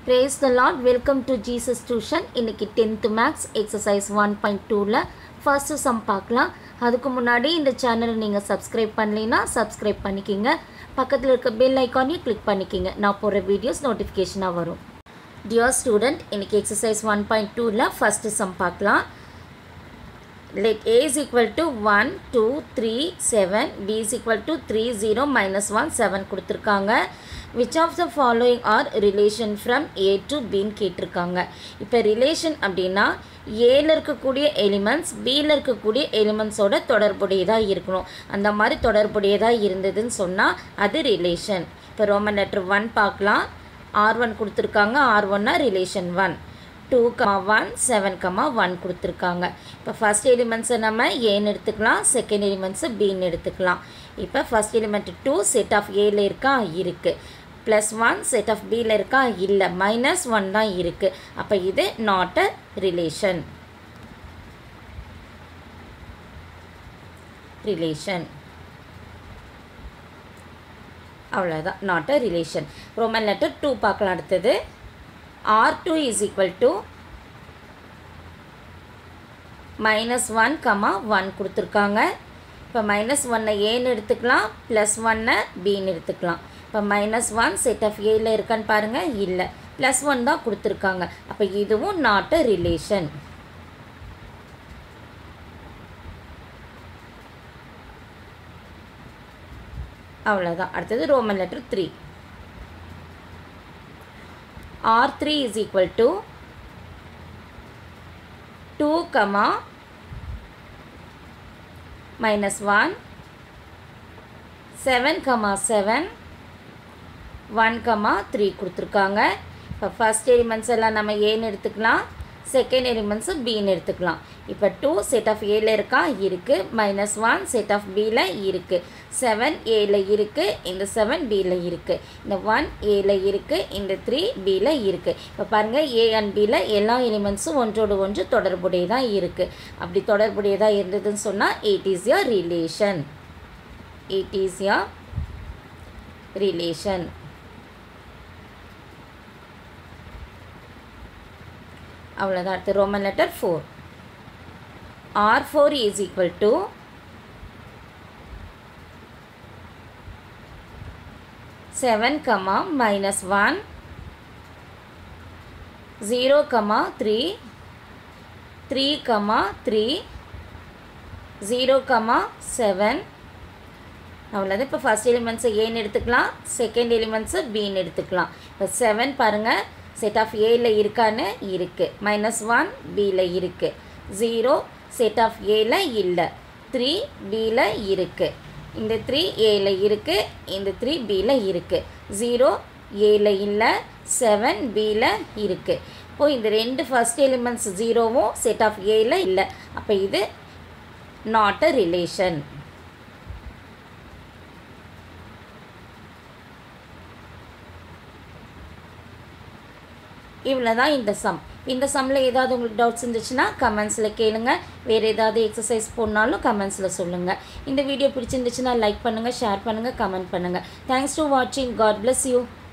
brace the Lord welcome to Jesus tuition இன்னைக்கு tenth maths exercise one point டூவில் first sum பார்க்கலாம் அதுக்கு முன்னாடி இந்த சேனலை நீங்கள் சப்ஸ்கிரைப் பண்ணலைன்னா சப்ஸ்கிரைப் பண்ணிக்கிங்க பக்கத்தில் இருக்க பெல் ஐக்கானையும் கிளிக் பண்ணிக்கிங்க நான் போடுற வீடியோஸ் நோட்டிஃபிகேஷனாக வரும் டியர் ஸ்டூடெண்ட் இன்னைக்கு எக்ஸசைஸ் ஒன் பாயிண்ட் டூவில் ஃபஸ்ட்டு சம் பார்க்கலாம் let a is equal to 1 2 3 7 b is equal to 3 0 minus 1 7 கொடுத்துருக்காங்க which of the following are relation from a to b ன்னு கேட்டிருக்காங்க இப்போ ரிலேஷன் அப்படின்னா ஏல இருக்கக்கூடிய எலிமெண்ட்ஸ் பியில் இருக்கக்கூடிய எலிமெண்ட்ஸோட தொடர்புடையதாக இருக்கணும் அந்த மாதிரி தொடர்புடையதாக இருந்ததுன்னு சொன்னால் அது ரிலேஷன் இப்போ ரோமன் லெட்டர் ஒன் பார்க்கலாம் ஆர் ஒன் கொடுத்துருக்காங்க ஆர் ஒன்னா relation one two comma one seven comma one கொடுத்துருக்காங்க இப்போ ஃபஸ்ட் எலிமெண்ட்ஸை நம்ம ஏன்னு எடுத்துக்கலாம் செகண்ட் எலிமெண்ட்ஸை பின்னு எடுத்துக்கலாம் இப்போ first element two set of ஏல இருக்கா இருக்குது ப்ளஸ் ஒன் செட் ஆஃப் பியில் இருக்கா இல்லை மைனஸ் ஒன் தான் இருக்குது அப்போ இது நாட் அ ரிலேஷன் ரிலேஷன் அவ்வளோதான் not a relation Roman letter two பார்க்கலாம் அடுத்தது R2 is equal to minus one comma one கொடுத்துருக்காங்க இப்போ மைனஸ் ஒன்னை ஏன்னு எடுத்துக்கலாம் ப்ளஸ் ஒன்னை பின்னு எடுத்துக்கலாம் இப்போ மைனஸ் ஒன் செட் ஆஃப் ஏல இருக்கான்னு பாருங்கள் இல்லை ப்ளஸ் ஒன் தான் கொடுத்துருக்காங்க அப்போ இதுவும் நாட் அ ரிலேஷன் அவ்வளோதான் அடுத்தது Roman letter three R3 is equal to 2 comma minus 1 7 comma 7 1 comma 3 கொடுத்துருக்காங்க இப்போ ஃபஸ்ட் எலிமெண்ட்ஸ் எல்லாம் நம்ம ஏன்னு எடுத்துக்கலாம் செகண்ட் எலிமெண்ட்ஸு பின்னு எடுத்துக்கலாம் இப்போ டூ செட் ஆஃப் ஏல இருக்கா இருக்குது மைனஸ் ஒன் செட் ஆஃப் பியில் இருக்குது செவன் ஏல இருக்குது இந்த செவன் பியில் இருக்குது இந்த ஒன் ஏல இருக்குது இந்த த்ரீ பியில் இருக்குது இப்போ பாருங்கள் ஏ அண்ட் பியில் எல்லா எலிமெண்ட்ஸும் ஒன்றோடு ஒன்று தொடர்புடையதாக இருக்குது அப்படி தொடர்புடையதாக இருந்ததுன்னு சொன்னால் it is a relation it is a relation அவ்வளோதான் அடுத்து Roman letter four R four is equal to seven comma minus one zero comma three three comma three zero comma seven அவ்வளோதான் இப்போ ஃபஸ்ட் எலிமெண்ட்ஸை ஏன்னு எடுத்துக்கலாம் செகண்ட் எலிமெண்ட்ஸு பின்னு எடுத்துக்கலாம் இப்போ seven பாருங்கள் set of ஏல இருக்கான்னு இருக்குது மைனஸ் ஒன் பியில் இருக்குது ஜீரோ செட் ஆஃப் ஏல இல்லை த்ரீ பியில் இருக்குது இந்த த்ரீ ஏல இருக்குது இந்த த்ரீ பியில் இருக்குது ஜீரோ ஏல இல்லை செவன் பியில் இருக்குது இப்போது இந்த ரெண்டு ஃபஸ்ட் எலிமெண்ட்ஸ் ஜீரோவும் செட் ஆஃப் ஏல இல்லை அப்போ இது நாட் அ ரிலேஷன் இவ்வளோ தான் இந்த சம் இந்த சம்மில் ஏதாவது உங்களுக்கு டவுட்ஸ் இருந்துச்சுன்னா கமெண்ட்ஸில் கேளுங்க வேறு ஏதாவது எக்ஸசைஸ் போடனாலும் கமெண்ட்ஸில் சொல்லுங்கள் இந்த வீடியோ பிடிச்சிருந்துச்சுன்னா லைக் பண்ணுங்கள் ஷேர் பண்ணுங்கள் கமெண்ட் பண்ணுங்கள் தேங்க்ஸ் டு வாட்சிங் காட் பிளஸ் யூ